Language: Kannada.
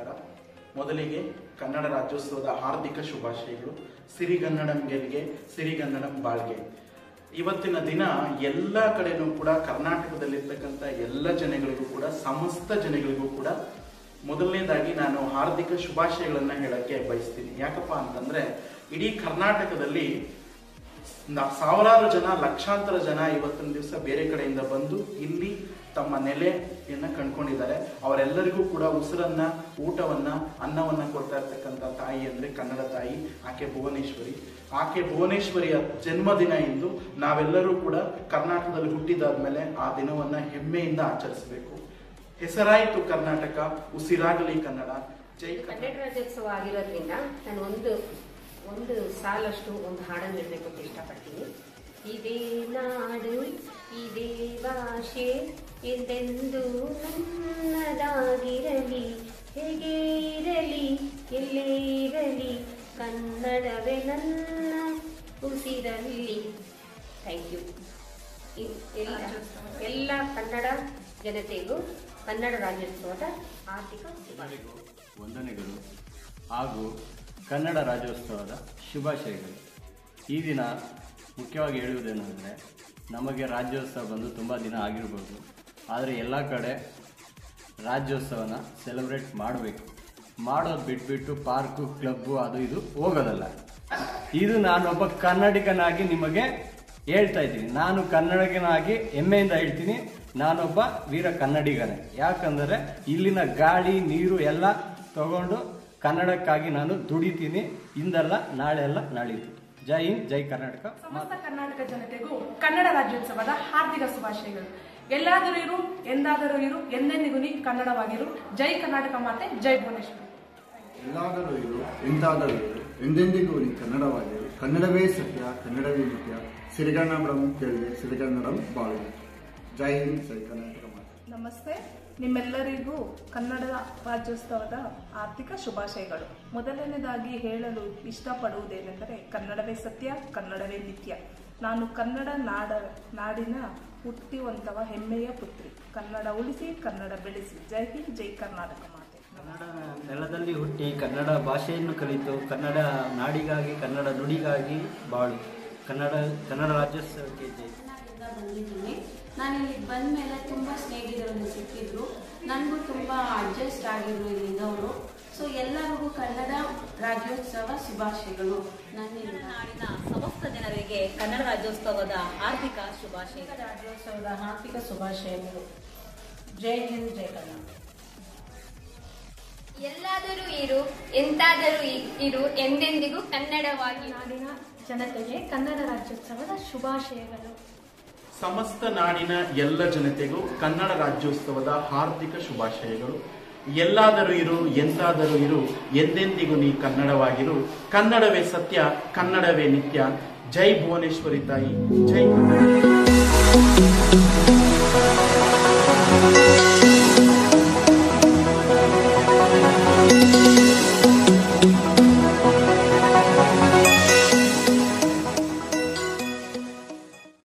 ನಮಸ್ಕಾರ ಮೊದಲಿಗೆ ಕನ್ನಡ ರಾಜ್ಯೋತ್ಸವದ ಹಾರ್ದಿಕ ಶುಭಾಶಯಗಳು ಸಿರಿಗನ್ನಡಂ ಗೆಲ್ಗೆ ಸಿರಿಗನ್ನಡಂ ಬಾಳ್ಗೆ ಇವತ್ತಿನ ದಿನ ಎಲ್ಲ ಕಡೆನೂ ಕೂಡ ಕರ್ನಾಟಕದಲ್ಲಿರ್ತಕ್ಕಂಥ ಎಲ್ಲ ಜನಗಳಿಗೂ ಕೂಡ ಸಮಸ್ತ ಜನಗಳಿಗೂ ಕೂಡ ಮೊದಲನೇದಾಗಿ ನಾನು ಹಾರ್ದಿಕ ಶುಭಾಶಯಗಳನ್ನ ಹೇಳಕ್ಕೆ ಬಯಸ್ತೀನಿ ಯಾಕಪ್ಪ ಅಂತಂದ್ರೆ ಇಡೀ ಕರ್ನಾಟಕದಲ್ಲಿ ನ- ಸಾವಿರಾರು ಜನ ಲಕ್ಷಾಂತರ ಜನ ಇವತ್ತಿನ ದಿವಸ ಬೇರೆ ಕಡೆಯಿಂದ ಬಂದು ಇಲ್ಲಿ ತಮ್ಮ ನೆಲೆಯನ್ನ ಕಂಡ್ಕೊಂಡಿದ್ದಾರೆ ಅವರೆಲ್ಲರಿಗೂ ಕೂಡ ಉಸಿರನ್ನ ಊಟವನ್ನ ಅನ್ನವನ್ನ ಕೊಡ್ತಾ ಇರ್ತಕ್ಕಂಥ ತಾಯಿ ಅಂದ್ರೆ ಕನ್ನಡ ತಾಯಿ ಆಕೆ ಭುವನೇಶ್ವರಿ ಆಕೆ ಭುವನೇಶ್ವರಿಯ ಜನ್ಮದಿನ ಇಂದು ನಾವೆಲ್ಲರೂ ಕೂಡ ಕರ್ನಾಟಕದಲ್ಲಿ ಹುಟ್ಟಿದಾದ್ಮೇಲೆ ಆ ದಿನವನ್ನ ಹೆಮ್ಮೆಯಿಂದ ಆಚರಿಸಬೇಕು ಹೆಸರಾಯಿತು ಕರ್ನಾಟಕ ಉಸಿರಾಗಲಿ ಕನ್ನಡ ಜೈ ಕನ್ನಡ ಕನ್ನಡ ರಾಜ್ಯೋತ್ಸವ ಆಗಿರೋದ್ರಿಂದ ನಾನು ಒಂದು ಒಂದು ಸಾಲಷ್ಟು ಒಂದು ಹಾಡನ್ನು ಹೇಳಬೇಕು ಅಂತ ಇಷ್ಟಪಡ್ತೀನಿ ಇದೇ ನಾಡು ಇದೇ ಭಾಷೆ ಎಂದೆಂದು ನನ್ನದಾಗಿರಲಿ ಹೇಗೆ ಇರಲಿ ಎಲ್ಲೇ ಇರಲಿ ಕನ್ನಡವೇ ನನ್ನ ಉಸಿರಲ್ಲಿ ಥ್ಯಾಂಕ್ ಯು ಎಲ್ಲ ಎಲ್ಲ ಕನ್ನಡ ಜನತೆಗೂ ಕನ್ನಡ ರಾಜ್ಯೋತ್ಸವದ ಆರ್ಥಿಕ ಶುಭಾಶಯ ಎಲ್ಲರಿಗೂ ವಂದನೆಗಳು ಹಾಗೂ ಕನ್ನಡ ರಾಜ್ಯೋತ್ಸವದ ಶುಭಾಶಯಗಳು ಈ ದಿನ ಮುಖ್ಯವಾಗಿ ಹೇಳುವುದೇನೆಂದರೆ ನಮಗೆ ರಾಜ್ಯೋತ್ಸವ ಬಂದು ತುಂಬ ದಿನ ಆಗಿರ್ಬೋದು ಆದರೆ ಎಲ್ಲ ಕಡೆ ರಾಜ್ಯೋತ್ಸವನ ಸೆಲೆಬ್ರೇಟ್ ಮಾಡಬೇಕು ಮಾಡೋದು ಬಿಟ್ಬಿಟ್ಟು ಪಾರ್ಕು ಕ್ಲಬ್ಬು ಅದು ಇದು ಹೋಗೋದಲ್ಲ ಇದು ನಾನೊಬ್ಬ ಕನ್ನಡಿಗನಾಗಿ ನಿಮಗೆ ಹೇಳ್ತಾ ಇದ್ದೀನಿ ನಾನು ಕನ್ನಡಿಗನಾಗಿ ಹೆಮ್ಮೆಯಿಂದ ಹೇಳ್ತೀನಿ ನಾನೊಬ್ಬ ವೀರ ಕನ್ನಡಿಗನೇ ಯಾಕಂದರೆ ಇಲ್ಲಿನ ಗಾಳಿ ನೀರು ಎಲ್ಲ ತಗೊಂಡು ಕನ್ನಡಕ್ಕಾಗಿ ನಾನು ದುಡಿತೀನಿ ಇಂದಲ್ಲ ನಾಳೆ ಅಲ್ಲ ನಾಳಿದ್ದು ಜೈ ಹಿಂದ್ ಜೈ ಕರ್ನಾಟಕ ಸಮಸ್ತ ಕರ್ನಾಟಕ ಜನತೆಗೂ ಕನ್ನಡ ರಾಜ್ಯೋತ್ಸವದ ಹಾರ್ದಿಕ ಶುಭಾಶಯಗಳು ಎಲ್ಲಾದರೂ ಇರು ಎಂದಾದರೂ ಇರು ಎಂದೆಂದಿಗೂ ನೀ ಕನ್ನಡವಾಗಿರು ಜೈ ಕರ್ನಾಟಕ ಮಾತೆ ಜೈ ಭುವನೇಶ್ವರಿ ಎಲ್ಲಾದರೂ ಇರು ಎಂತಾದರೂ ಇರು ಎಂದೆಂದಿಗೂ ನೀ ಕನ್ನಡವಾಗಿರು ಕನ್ನಡವೇ ಸತ್ಯ ಕನ್ನಡವೇ ನಿತ್ಯ ಸಿರಿಗನ್ನಡಂ ಕೇಳಿದೆ ಸಿರಿಗನ್ನಡಂ ಬಾಳು ಜೈ ಹಿಂದ್ ಜೈ ಕರ್ನಾಟಕ ಮಾತೆ ನಮಸ್ತೆ ನಿಮ್ಮೆಲ್ಲರಿಗೂ ಕನ್ನಡ ರಾಜ್ಯೋತ್ಸವದ ಆರ್ಥಿಕ ಶುಭಾಶಯಗಳು ಮೊದಲನೇದಾಗಿ ಹೇಳಲು ಇಷ್ಟಪಡುವುದೇನೆಂದರೆ ಕನ್ನಡವೇ ಸತ್ಯ ಕನ್ನಡವೇ ನಿತ್ಯ ನಾನು ಕನ್ನಡ ನಾಡ ನಾಡಿನ ಹುಟ್ಟಿವಂತವ ಹೆಮ್ಮೆಯ ಪುತ್ರಿ ಕನ್ನಡ ಉಳಿಸಿ ಕನ್ನಡ ಬೆಳೆಸಿ ಜೈ ಹಿಂದ್ ಜೈ ಕರ್ನಾಟಕ ಮಾತೆ ಕನ್ನಡ ನೆಲದಲ್ಲಿ ಹುಟ್ಟಿ ಕನ್ನಡ ಭಾಷೆಯನ್ನು ಕಲಿತು ಕನ್ನಡ ನಾಡಿಗಾಗಿ ಕನ್ನಡ ನುಡಿಗಾಗಿ ಬಾಳು ಕನ್ನಡ ಕನ್ನಡ ರಾಜ್ಯೋತ್ಸವಕ್ಕೆ ಜೈ ಕರ್ನಾಟಕದಿಂದ ಬಂದಿದ್ದೀನಿ ನಾನು ಇಲ್ಲಿಗೆ ಬಂದ ಮೇಲೆ ತುಂಬ ಸ್ನೇಹಿತರನ್ನು ಸಿಕ್ಕಿದ್ರು ನನಗೂ ತುಂಬ ಅಡ್ಜಸ್ಟ್ ಆಗಿದ್ರು ಇಲ್ಲಿದ್ದವರು ಸೊ ಎಲ್ಲರಿಗೂ ಕನ್ನಡ ರಾಜ್ಯೋತ್ಸವ ಶುಭಾಶಯಗಳು ನನ್ನಿಂದ ನಾಡಿನ ಸಮಸ್ತ ಜನರಿಗೆ ಕನ್ನಡ ರಾಜ್ಯೋತ್ಸವದ ಆರ್ಥಿಕ ಶುಭಾಶಯ ರಾಜ್ಯೋತ್ಸವದ ಆರ್ಥಿಕ ಶುಭಾಶಯಗಳು ಜೈ ಹಿಂದ್ ಜೈ ಕರ್ನಾಟಕ ಎಲ್ಲಾದರೂ ಇರು ಎಂತಾದರೂ ಇ- ಇರು ಎಂದೆಂದಿಗೂ ಕನ್ನಡವಾಗಿ ನಾಡಿನ ಜನತೆಗೆ ಕನ್ನಡ ರಾಜ್ಯೋತ್ಸವದ ಶುಭಾಶಯಗಳು ಸಮಸ್ತ ನಾಡಿನ ಎಲ್ಲ ಜನತೆಗೂ ಕನ್ನಡ ರಾಜ್ಯೋತ್ಸವದ ಹಾರ್ದಿಕ ಶುಭಾಶಯಗಳು ಎಲ್ಲಾದರೂ ಇರು ಎಂತಾದರೂ ಇರು ಎಂದೆಂದಿಗೂ ನೀ ಕನ್ನಡವಾಗಿರು ಕನ್ನಡವೇ ಸತ್ಯ ಕನ್ನಡವೇ ನಿತ್ಯ ಜೈ ಭುವನೇಶ್ವರಿ ತಾಯಿ ಜೈ ಕನ್ನಡ